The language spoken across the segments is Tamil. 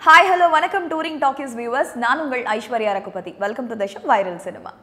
ஹாய் ஹலோ வணக்கம் டூரிங் டாக்கிஸ் வியூவர்ஸ் நான் உங்கள் Aishwarya Raghupathi welcome to the show viral cinema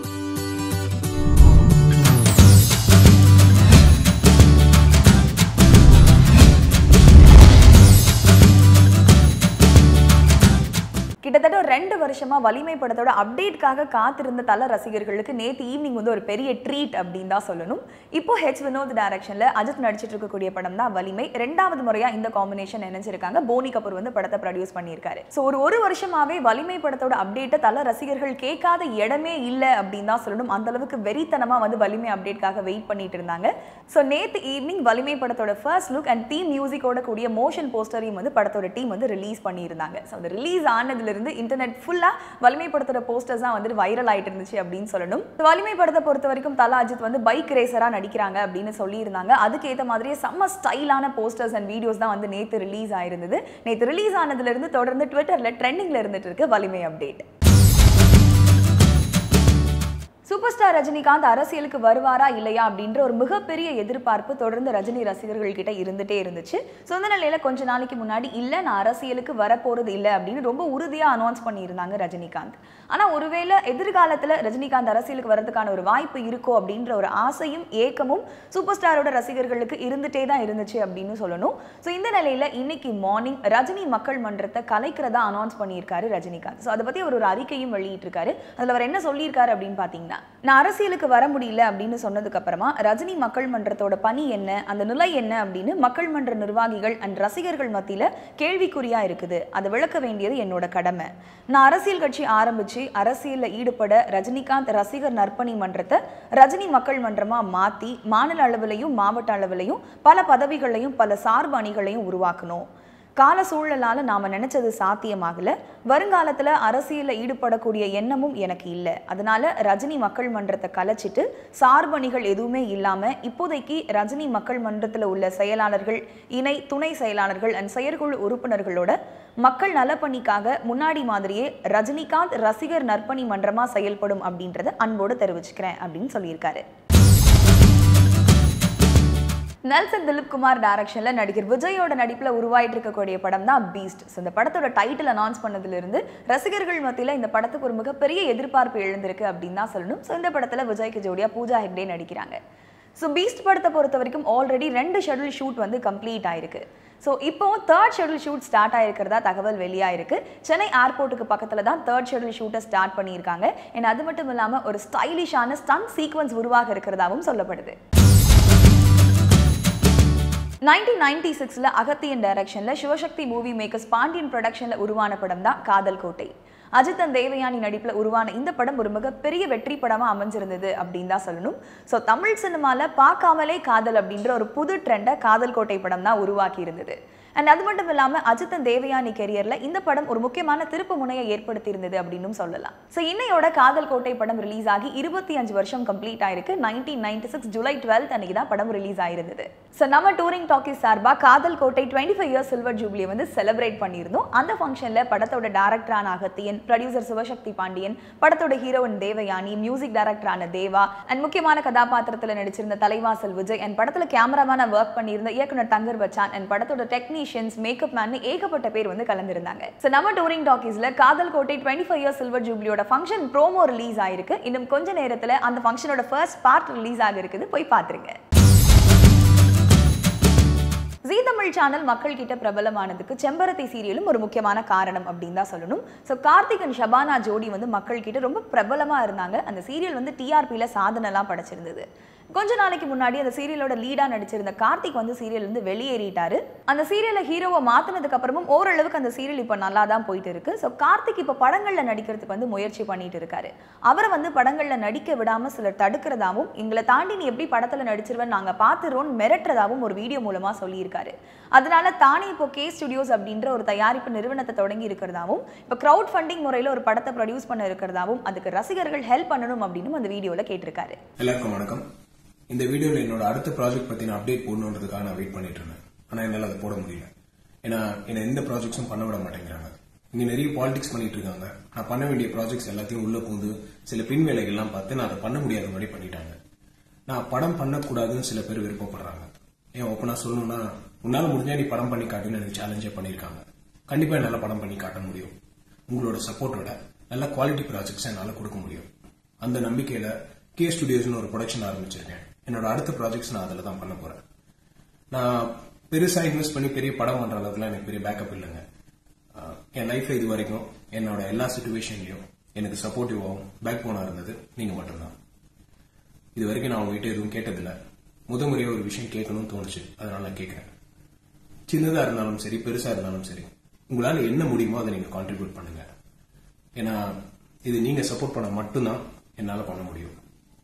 கிட்டத்தட்ட ஒரு ரெண்டு வருஷமா வலிமை படத்தோட அப்டேட்காக காத்திருந்த தல ரசிகர்களுக்கு நேத்து ஈவினிங் வந்து ஒரு பெரிய ட்ரீட் அப்படின்னு தான் சொல்லணும் இப்போ ஹெச் வினோத் டைரக்ஷன்ல அஜித் நடிச்சிட்டு இருக்கக்கூடிய படம் தான் வலிமை ரெண்டாவது முறையா இந்த காம்பினேஷன் நினைச்சிருக்காங்க போனி கபூர் வந்து படத்தை ப்ரொடியூஸ் பண்ணியிருக்காரு ஸோ ஒரு ஒரு வருஷமாவே வலிமை படத்தோட அப்டேட்டை தல ரசிகர்கள் கேட்காத இடமே இல்லை அப்படின்னு தான் சொல்லணும் அந்த அளவுக்கு வெறித்தனமா வந்து வலிமை அப்டேட்காக வெயிட் பண்ணிட்டு இருந்தாங்க ஸோ நேத்து ஈவினிங் வலிமை படத்தோட ஃபர்ஸ்ட் லுக் அண்ட் தீம் மியூசிக்கோட கூடிய மோஷன் போஸ்டரையும் வந்து படத்தோட டீம் வந்து ரிலீஸ் பண்ணியிருந்தாங்க ஸோ அந்த ரிலீஸ் ஆனதுல இருந்து இன்டர்நெட் ஃபுல்லா வலிமை படத்தோட போஸ்டர்ஸ் தான் வந்துட்டு வைரல் ஆயிட்டு இருந்துச்சு அப்படின்னு சொல்லணும் இந்த வலிமை படத்தை பொறுத்த வரைக்கும் தலா அஜித் வந்து பைக் ரேசரா நடிக்கிறாங்க அப்படின்னு சொல்லியிருந்தாங்க அதுக்கு ஏற்ற மாதிரியே செம்ம ஸ்டைலான போஸ்டர்ஸ் அண்ட் வீடியோஸ் தான் வந்து நேத்து ரிலீஸ் ஆயிருந்தது நேத்து ரிலீஸ் ஆனதுல இருந்து தொடர்ந்து ட்விட்டர்ல ட்ரெண்டிங்ல இருந்துட்டு இருக்கு வலிமை அப்டேட் சூப்பர் ஸ்டார் ரஜினிகாந்த் அரசியலுக்கு வருவாரா இல்லையா அப்படின்ற ஒரு மிகப்பெரிய எதிர்பார்ப்பு தொடர்ந்து ரஜினி ரசிகர்கள் கிட்ட இருந்துட்டே இருந்துச்சு சொந்த நிலையில கொஞ்ச நாளைக்கு முன்னாடி இல்ல நான் அரசியலுக்கு வரப்போறது இல்லை அப்படின்னு ரொம்ப உறுதியா அனௌன்ஸ் பண்ணியிருந்தாங்க ரஜினிகாந்த் ஆனா ஒருவேளை எதிர்காலத்துல ரஜினிகாந்த் அரசியலுக்கு வரதுக்கான ஒரு வாய்ப்பு இருக்கோ அப்படின்ற ஒரு ஆசையும் ஏக்கமும் சூப்பர் ஸ்டாரோட ரசிகர்களுக்கு இருந்துட்டே தான் இருந்துச்சு அப்படின்னு சொல்லணும் ஸோ இந்த நிலையில இன்னைக்கு மார்னிங் ரஜினி மக்கள் மன்றத்தை கலைக்கிறதா அனௌன்ஸ் பண்ணியிருக்காரு ரஜினிகாந்த் ஸோ அதை பத்தி அவர் ஒரு அறிக்கையும் வெளியிட்டிருக்காரு அதுல அவர் என்ன சொல்லியிருக்காரு அப்படின்னு பாத்தீங்கன்னா நான் அரசியலுக்கு வர முடியல அப்படின்னு சொன்னதுக்கு அப்புறமா ரஜினி மக்கள் மன்றத்தோட பணி என்ன அந்த நிலை என்ன அப்படின்னு மக்கள் மன்ற நிர்வாகிகள் அண்ட் ரசிகர்கள் மத்தியில கேள்விக்குறியா இருக்குது அதை விளக்க வேண்டியது என்னோட கடமை நான் அரசியல் கட்சி ஆரம்பிச்சு அரசியல்ல ஈடுபட ரஜினிகாந்த் ரசிகர் நற்பணி மன்றத்தை ரஜினி மக்கள் மன்றமா மாத்தி மாநில அளவிலையும் மாவட்ட அளவிலையும் பல பதவிகளையும் பல சார்பு அணிகளையும் உருவாக்கணும் கால சூழலால நாம நினைச்சது சாத்தியமாகல வருங்காலத்துல அரசியல்ல ஈடுபடக்கூடிய எண்ணமும் எனக்கு இல்லை அதனால ரஜினி மக்கள் மன்றத்தை கலைச்சிட்டு சார்பணிகள் எதுவுமே இல்லாம இப்போதைக்கு ரஜினி மக்கள் மன்றத்துல உள்ள செயலாளர்கள் இணை துணை செயலாளர்கள் அண்ட் செயற்குழு உறுப்பினர்களோட மக்கள் நலப்பணிக்காக முன்னாடி மாதிரியே ரஜினிகாந்த் ரசிகர் நற்பணி மன்றமா செயல்படும் அப்படின்றத அன்போடு தெரிவிச்சுக்கிறேன் அப்படின்னு சொல்லியிருக்காரு நெல்சன் திலீப் குமார் டைரக்ஷன்ல நடிகர் விஜயோட நடிப்புல உருவாயிட்டு இருக்கக்கூடிய படம் தான் பீஸ்ட் ஸோ இந்த படத்தோட டைட்டில் அனௌன்ஸ் பண்ணதுல இருந்து ரசிகர்கள் மத்தியில இந்த படத்துக்கு ஒரு மிகப்பெரிய எதிர்பார்ப்பு எழுந்திருக்கு அப்படின்னு தான் சொல்லணும் ஸோ இந்த படத்துல விஜய்க்கு ஜோடியா பூஜா ஹெக்டே நடிக்கிறாங்க ஸோ பீஸ்ட் படத்தை பொறுத்த வரைக்கும் ஆல்ரெடி ரெண்டு ஷெடியூல் ஷூட் வந்து கம்ப்ளீட் ஆயிருக்கு ஸோ இப்போ தேர்ட் ஷெடியூல் ஷூட் ஸ்டார்ட் ஆயிருக்கிறதா தகவல் வெளியாயிருக்கு சென்னை ஏர்போர்ட்டுக்கு பக்கத்தில் தான் தேர்ட் ஷெடியூல் ஷூட்டை ஸ்டார்ட் பண்ணியிருக்காங்க அண்ட் அது மட்டும் இல்லாமல் ஒரு ஸ்டைலிஷான ஸ்டன் சீக்வன்ஸ் உருவாக இருக்கிறதாவும் சொல்லப்படுது நைன்டீன் நைன்டி சிக்ஸில் அகத்தியன் டைரக்ஷனில் சிவசக்தி மூவி மேக்கர்ஸ் பாண்டியன் ப்ரொடக்ஷனில் உருவான படம் தான் காதல் கோட்டை அஜித் அண்ட் தேவயானி நடிப்பில் உருவான இந்த படம் ஒரு மிகப்பெரிய வெற்றி படமாக அமைஞ்சிருந்தது அப்படின்னு தான் சொல்லணும் ஸோ தமிழ் சினிமாவில் பார்க்காமலே காதல் அப்படின்ற ஒரு புது ட்ரெண்டை காதல் கோட்டை படம் தான் உருவாக்கி இருந்தது அண்ட் அது மட்டும் இல்லாமல் அஜித் அண்ட் தேவயானி கெரியரில் இந்த படம் ஒரு முக்கியமான திருப்பு முனையை ஏற்படுத்தி இருந்தது அப்படின்னு சொல்லலாம் ஸோ இன்னையோட காதல் கோட்டை படம் ரிலீஸ் ஆகி இருபத்தி அஞ்சு வருஷம் கம்ப்ளீட் ஆயிருக்கு nineteen ninety six July twelfth அன்னைக்கு தான் படம் ரிலீஸ் ஆயிருந்தது ஸோ நம்ம டூரிங் டாக்கி சார்பாக Kadhal Kottai twenty five years silver ஜூப்ளியை வந்து செலிப்ரேட் பண்ணியிருந்தோம் அந்த ஃபங்க்ஷனில் படத்தோட டேரக்டரான அகத்தியன் ப்ரொடியூசர் சிவசக்தி பாண்டியன் படத்தோட ஹீரோயின் தேவயானி மியூசிக் டைரக்டரான தேவா அண்ட் முக்கியமான கதாபாத்திரத்தில் நடிச்சிருந்த தலைவாசல் விஜய் அண்ட் படத்தில் கேமராமேனா ஒர்க் பண்ணியிருந்த இயக்குனர் தங்கர் பச்சான் அண்ட் படத்தோட டெக்னீஷியன்ஸ் மேக்கப் மேன் ஏகப்பட்ட பேர் வந்து கலந்துருந்தாங்க ஸோ நம்ம டூரிங் டாக்கீஸ்ல Kadhal Kottai twenty five years silver ஜூப்ளியோட ஃபங்க்ஷன் ப்ரோமோ ரிலீஸ் ஆயிருக்கு இன்னும் கொஞ்ச நேரத்தில் அந்த ஃபங்க்ஷனோட ஃபர்ஸ்ட் பார்ட் ரிலீஸ் ஆக இருக்குது போய் பார்த்துருங்க ஜீ தமிழ் சேனல் மக்கள் கிட்ட பிரபலமானதுக்கு செம்பருத்தி சீரியலும் ஒரு முக்கியமான காரணம் அப்படின்னு தான் சொல்லணும் ஸோ கார்த்திக் அண்ட் ஷபானா ஜோடி வந்து மக்கள் கிட்ட ரொம்ப பிரபலமா இருந்தாங்க அந்த சீரியல் வந்து டிஆர்பியில் சாதனைலாம் படைச்சிருந்தது கொஞ்ச நாளைக்கு முன்னாடி அந்த சீரியலோட லீடா நடிச்சிருந்த கார்த்திக் வந்து சீரியல் வந்து வெளியேறிட்டாரு அந்த சீரியலை ஹீரோவை மாத்தினதுக்கு அப்புறமும் ஓரளவுக்கு அந்த சீரியல் இப்போ நல்லா தான் போயிட்டு இருக்கு ஸோ கார்த்திக் இப்போ படங்கள்ல நடிக்கிறதுக்கு வந்து முயற்சி பண்ணிட்டு இருக்காரு அவரை வந்து படங்கள்ல நடிக்க விடாம சிலர் தடுக்கிறதாவும் எங்களை தாண்டி நீ எப்படி படத்துல நடிச்சிருவேன் நாங்க பார்த்துறோம் மிரட்டுறதாவும் ஒரு வீடியோ மூலமா சொல்லியிருக்காரு அதனால தானே இப்போ கே ஸ்டுடியோஸ் அப்படின்ற ஒரு தயாரிப்பு நிறுவனத்தை தொடங்கி இருக்கிறதாவும் இப்போ க்ரௌட் ஃபண்டிங் முறையில் ஒரு படத்தை ப்ரொடியூஸ் பண்ண இருக்கிறதாவும் அதுக்கு ரசிகர்கள் ஹெல்ப் பண்ணணும் அப்படின்னு அந்த வீடியோவில் கேட்டிருக்காரு எல்லாருக்கும் வணக்கம் இந்த வீடியோல என்னோட அடுத்த ப்ராஜெக்ட் பத்தி நான் அப்டேட் போடணுன்றதுக்காக நான் வெயிட் பண்ணிட்டு இருந்தேன் ஆனா என்னால அதை போட முடியல ஏன்னா என்ன எந்த ப்ராஜெக்ட்ஸும் பண்ண விட மாட்டேங்கிறாங்க இங்க நிறைய பாலிடிக்ஸ் பண்ணிட்டு இருக்காங்க நான் பண்ண வேண்டிய ப்ராஜெக்ட்ஸ் எல்லாத்தையும் உள்ள பூந்து சில பின் வேலைகள்லாம் பார்த்து நான் அதை பண்ண முடியாத மாதிரி பண்ணிட்டாங்க நான் படம் பண்ணக்கூடாதுன்னு சில பேர் விருப்பப்படுறாங்க ஏன் ஓப்பனா சொல்லணும்னா உன்னால முடிஞ்சா நீ படம் பண்ணி காட்டுன்னு எனக்கு சேலஞ்சே பண்ணியிருக்காங்க கண்டிப்பா என்னால படம் பண்ணி காட்ட முடியும் உங்களோட சப்போர்ட்டோட நல்ல குவாலிட்டி ப்ராஜெக்ட்ஸ் என்னால கொடுக்க முடியும் அந்த நம்பிக்கையில கே ஸ்டுடியோஸ்னு ஒரு ப்ரொடக்ஷன் ஆரம்பிச்சிருக்கேன் என்னோட அடுத்த ப்ராஜெக்ட்ஸ் நான் அதில் தான் பண்ண போறேன் நான் பெருசா இன்வெஸ்ட் பண்ணி பெரிய படம் பண்ற அளவுக்குலாம் எனக்கு பெரிய பேக்கப் இல்லைங்க ஆஹ் என் லைஃப்ல இது வரைக்கும் என்னோட எல்லா சுச்சுவேஷன்லயும் எனக்கு சப்போர்ட்டிவாகவும் பேக் போனா இருந்தது நீங்க மட்டும்தான் இது வரைக்கும் நான் உங்ககிட்ட எதுவும் கேட்டதில்ல முத முறையா ஒரு விஷயம் கேட்கணும்னு தோணுச்சு அதனால நான் கேட்கிறேன் சின்னதா இருந்தாலும் சரி பெருசா இருந்தாலும் சரி உங்களால என்ன முடியுமோ அதை நீங்க கான்ட்ரிபியூட் பண்ணுங்க ஏன்னா இது நீங்க சப்போர்ட் பண்ண மட்டும்தான் என்னால பண்ண முடியும்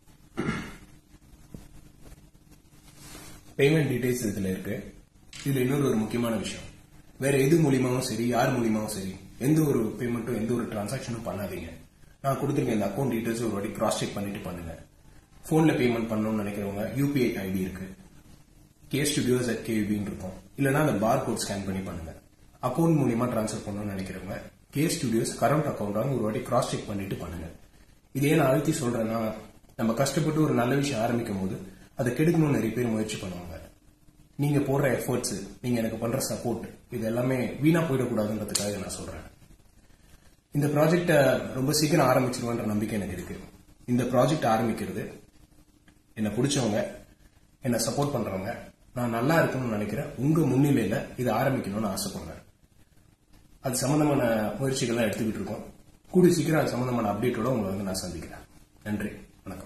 பேமெண்ட் டீடைல்ஸ் இதுல இருக்கு இதுல இன்னொரு ஒரு முக்கியமான விஷயம் வேற எது மூலியமாவும் சரி யார் மூலியமாவும் சரி எந்த ஒரு பேமெண்ட்டும் எந்த ஒரு டிரான்சாக்ஷனும் பண்ணாதீங்க நான் கொடுத்துருக்க இந்த அக்கௌண்ட் டீடைல்ஸ் ஒரு வாட்டி கிராஸ் செக் பண்ணிட்டு பண்ணுங்க போன்ல பேமெண்ட் பண்ணணும்னு நினைக்கிறவங்க யூபிஐ ஐடி இருக்கு கே ஸ்டுடியோஸ் அட் கேவின்னு இருக்கும் இல்லைன்னா அந்த பார் கோட் ஸ்கேன் பண்ணி பண்ணுங்க அக்கௌண்ட் மூலியமா ட்ரான்ஸ்ஃபர் பண்ணணும்னு நினைக்கிறவங்க கே ஸ்டுடியோஸ் கரண்ட் அக்கௌண்ட் ஒரு வாட்டி கிராஸ் செக் பண்ணிட்டு பண்ணுங்க இதே நான் அழுத்தி சொல்றேன்னா நம்ம கஷ்டப்பட்டு ஒரு நல்ல விஷயம் ஆரம்பிக்கும் போது அதை கெடுக்கணும்னு நிறைய பேர் முயற்சி பண்ணுவாங்க நீங்க போடுற எஃபர்ட்ஸ் நீங்க எனக்கு பண்ற சப்போர்ட் இது எல்லாமே வீணா போயிடக்கூடாதுன்றதுக்காக நான் சொல்றேன் இந்த ப்ராஜெக்ட ரொம்ப சீக்கிரம் ஆரம்பிச்சிருவேன்ற நம்பிக்கை எனக்கு இருக்கு இந்த ப்ராஜெக்ட் ஆரம்பிக்கிறது என்னை பிடிச்சவங்க என்னை சப்போர்ட் பண்றவங்க நான் நல்லா இருக்கணும்னு நினைக்கிறேன் உங்க முன்னிலையில இதை ஆரம்பிக்கணும்னு ஆசைப்படுறேன் அது சம்பந்தமான முயற்சிகள்லாம் எடுத்துக்கிட்டு இருக்கோம் கூடிய சீக்கிரம் அது சம்பந்தமான அப்டேட்டோட உங்களை வந்து நான் சந்திக்கிறேன் நன்றி வணக்கம்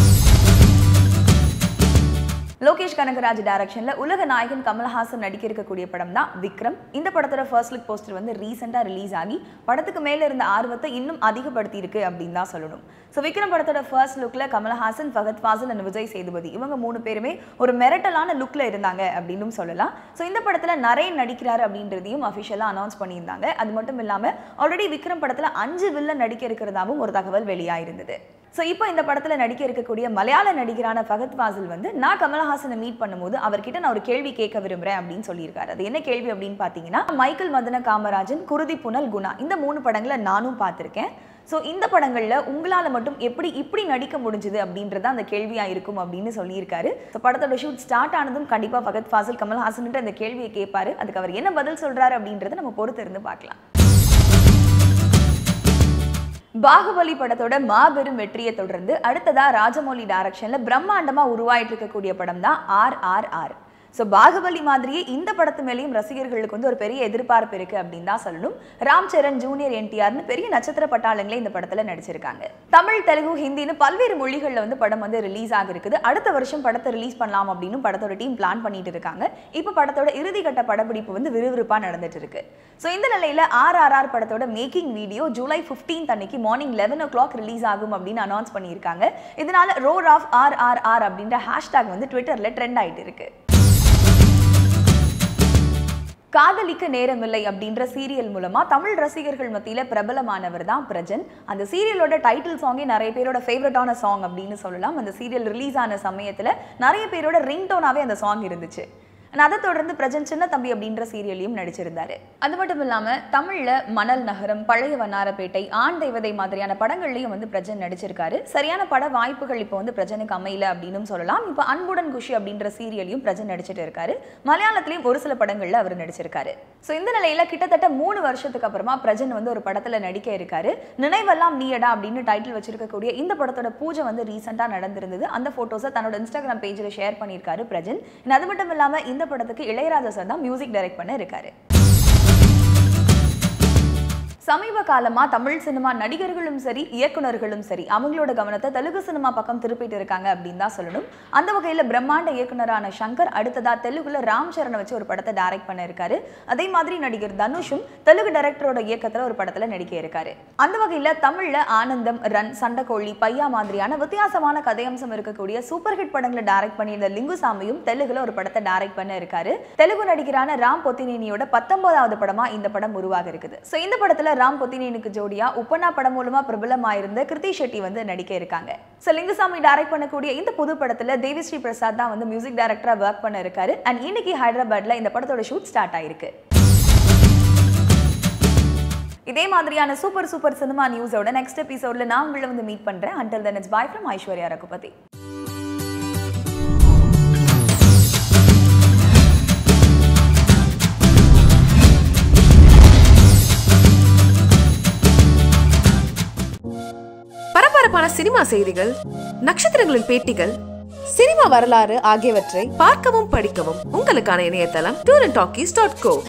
லோகேஷ் கனகராஜ் டைரக்ஷன்ல உலக நாயகன் கமல்ஹாசன் நடிக்க இருக்கக்கூடிய படம் தான் விக்ரம் இந்த படத்தோட ஃபர்ஸ்ட் லுக் போஸ்டர் வந்து ரீசெண்டா ரிலீஸ் ஆகி படத்துக்கு மேல இருந்த ஆர்வத்தை இன்னும் அதிகப்படுத்தி இருக்கு அப்படின்னு தான் சொல்லணும் ஸோ விக்ரம் படத்தோட ஃபர்ஸ்ட் லுக்ல கமல்ஹாசன் ஃபகத் ஃபாசில் அண்ட் விஜய் சேதுபதி இவங்க மூணு பேருமே ஒரு மிரட்டலான லுக்ல இருந்தாங்க அப்படின்னு சொல்லலாம் ஸோ இந்த படத்துல நரேன் நடிக்கிறாரு அப்படின்றதையும் அஃபிஷியலாக அனௌன்ஸ் பண்ணியிருந்தாங்க அது மட்டும் இல்லாம ஆல்ரெடி விக்ரம் படத்துல அஞ்சு வில்லன் நடிக்க இருக்கிறதாவும் ஒரு தகவல் வெளியாயிருந்தது ஸோ இப்போ இந்த படத்தில் நடிக்க இருக்கக்கூடிய மலையாள நடிகரான ஃபகத் ஃபாசில் வந்து நான் கமலஹாசனை மீட் பண்ணும்போது அவர்கிட்ட நான் ஒரு கேள்வி கேட்க விரும்புகிறேன் அப்படின்னு சொல்லியிருக்காரு அது என்ன கேள்வி அப்படின்னு பார்த்தீங்கன்னா மைக்கேல் மதன காமராஜன் குருதி புனல் குணா இந்த மூணு படங்களை நானும் பார்த்துருக்கேன் ஸோ இந்த படங்களில் உங்களால் மட்டும் எப்படி இப்படி நடிக்க முடிஞ்சுது அப்படின்றத அந்த கேள்வியாக இருக்கும் அப்படின்னு சொல்லியிருக்காரு ஸோ படத்தோட ஷூட் ஸ்டார்ட் ஆனதும் கண்டிப்பாக ஃபகத் ஃபாசில் கமல்ஹாசன்ட்டு அந்த கேள்வியை கேட்பாரு அதுக்கு அவர் என்ன பதில் சொல்கிறாரு அப்படின்றத நம்ம பொறுத்து இருந்து பார்க்கலாம் பாகுபலி படத்தோட மாபெரும் வெற்றியை தொடர்ந்து அடுத்ததா ராஜமௌலி டைரக்ஷன்ல பிரம்மாண்டமா உருவாயிட்டு இருக்கக்கூடிய படம் தான் R R R so Baahubali மாதிரியே இந்த படத்து மேலேயும் ரசிகர்களுக்கு வந்து ஒரு பெரிய எதிர்பார்ப்பு இருக்கு அப்படின்னு தான் சொல்லணும் ராம் சரண் ஜூனியர் என்டிஆர்னு பெரிய நட்சத்திர பட்டாளங்களே இந்த படத்துல நடிச்சிருக்காங்க தமிழ் தெலுங்கு ஹிந்தின்னு பல்வேறு மொழிகளில் வந்து படம் வந்து ரிலீஸ் ஆகிருக்குது அடுத்த வருஷம் படத்தை ரிலீஸ் பண்ணலாம் அப்படின்னு படத்தோட டீம் பிளான் பண்ணிட்டு இருக்காங்க இப்போ படத்தோட இறுதிக்கட்ட படப்பிடிப்பு வந்து விறுவிறுப்பா நடந்துட்டு இருக்கு ஸோ இந்த நிலையில ஆர் ஆர் ஆர் படத்தோட மேக்கிங் வீடியோ ஜூலை 15th அன்னைக்கு morning eleven o'clock release ஆகும் அப்படின்னு அனௌன்ஸ் பண்ணியிருக்காங்க இதனால roar of R R R அப்படின்ற ஹேஷ்டாக் வந்து ட்விட்டர்ல ட்ரெண்ட் ஆயிட்டு இருக்கு காதலிக்க நேரமில்லை அப்படின்ற சீரியல் மூலமா தமிழ் ரசிகர்கள் மத்தியில பிரபலமானவர் தான் பிரஜன் அந்த சீரியலோட டைட்டில் சாங்கே நிறைய பேரோட ஃபேவரட்டான சாங் அப்படின்னு சொல்லலாம் அந்த சீரியல் ரிலீஸ் ஆன சமயத்துல நிறைய பேரோட ரிங்டோனாவே அந்த சாங் இருந்துச்சு And அதை தொடர்ந்து பிரஜன் சின்ன தம்பி அப்படின்ற சீரியலையும் நடிச்சிருந்தாரு அது மட்டும் இல்லாம தமிழ்ல மணல் நகரம் பழைய வண்ணாரப்பேட்டை ஆண் தெய்வதை மாதிரியான படங்கள்லயும் வந்து பிரஜன் நடிச்சிருக்காரு சரியான பட வாய்ப்புகள் இப்போ வந்து பிரஜனுக்கு அமையல அப்படின்னு சொல்லலாம் இப்போ அன்புடன் குஷி அப்படின்ற சீரியலையும் பிரஜன் நடிச்சிட்டு இருக்காரு மலையாளத்திலையும் ஒரு சில படங்கள்ல அவர் நடிச்சிருக்காரு ஸோ இந்த நிலையில கிட்டத்தட்ட மூணு வருஷத்துக்கு அப்புறமா பிரஜன் வந்து ஒரு படத்துல நடிக்க இருக்காரு நினைவெல்லாம் நீயடா அப்படின்னு டைட்டில் வச்சிருக்கக்கூடிய இந்த படத்தோட பூஜை வந்து ரீசெண்டா நடந்திருந்தது அந்த போட்டோஸை தன்னோட இன்ஸ்டாகிராம் பேஜில் ஷேர் பண்ணியிருக்காரு பிரஜன் And அது மட்டும் இல்லாம இந்த படத்துக்கு இளையராஜா சார் தான் மியூசிக் டைரக்ட் பண்ண இருக்காரு சமீப காலமா தமிழ் சினிமா நடிகர்களும் சரி இயக்குனர்களும் சரி அவங்களோட கவனத்தை தெலுங்கு சினிமா பக்கம் திருப்பிட்டு இருக்காங்க அப்படின்னு தான் சொல்லணும் அந்த வகையில பிரம்மாண்ட இயக்குனரான சங்கர் அடுத்ததா தெலுங்குல ராம் சரணை வச்சு ஒரு படத்தை டைரக்ட் பண்ண இருக்காரு அதே மாதிரி நடிகர் தனுஷும் தெலுங்கு டைரக்டரோட இயக்கத்துல ஒரு படத்துல நடிக்க இருக்காரு அந்த வகையில தமிழ்ல ஆனந்தம் ரன் சண்டைக்கோழி பையா மாதிரியான வித்தியாசமான கதையம்சம் இருக்கக்கூடிய சூப்பர் ஹிட் படங்களை டைரக்ட் பண்ணியிருந்த லிங்குசாமியும் தெலுங்குல ஒரு படத்தை டைரக்ட் பண்ண இருக்காரு தெலுங்கு நடிகரான ராம் பொத்தினேனியோட பத்தொன்பதாவது படமா இந்த படம் உருவாக இருக்குது ஸோ இந்த படத்துல ராம் பொத்தினேனுக்கு ஜோடியா உப்பனா படம் மூலமா பிரபலமாயிருந்த கிருத்தி ஷெட்டி வந்து நடிக்க இருக்காங்க ஸோ லிங்குசாமி டைரக்ட் பண்ணக்கூடிய இந்த புது படத்துல தேவிஸ்ரீ பிரசாத் தான் வந்து மியூசிக் டைரக்டரா ஒர்க் பண்ண இருக்காரு அண்ட் இன்னைக்கு ஹைதராபாத்ல இந்த படத்தோட ஷூட் ஸ்டார்ட் ஆயிருக்கு இதே மாதிரியான சூப்பர் சூப்பர் சினிமா நியூஸோட நெக்ஸ்ட் எபிசோட்ல நான் உங்களை வந்து மீட் பண்றேன் until then it's bye from Aishwarya Raghupathi பரபரப்பான சினிமா செய்திகள் நட்சத்திரங்களின் பேட்டிகள் சினிமா வரலாறு ஆகியவற்றை பார்க்கவும் படிக்கவும் உங்களுக்கான இணையதளம் டூர் அண்ட் டாக்கீஸ் டாட் கோ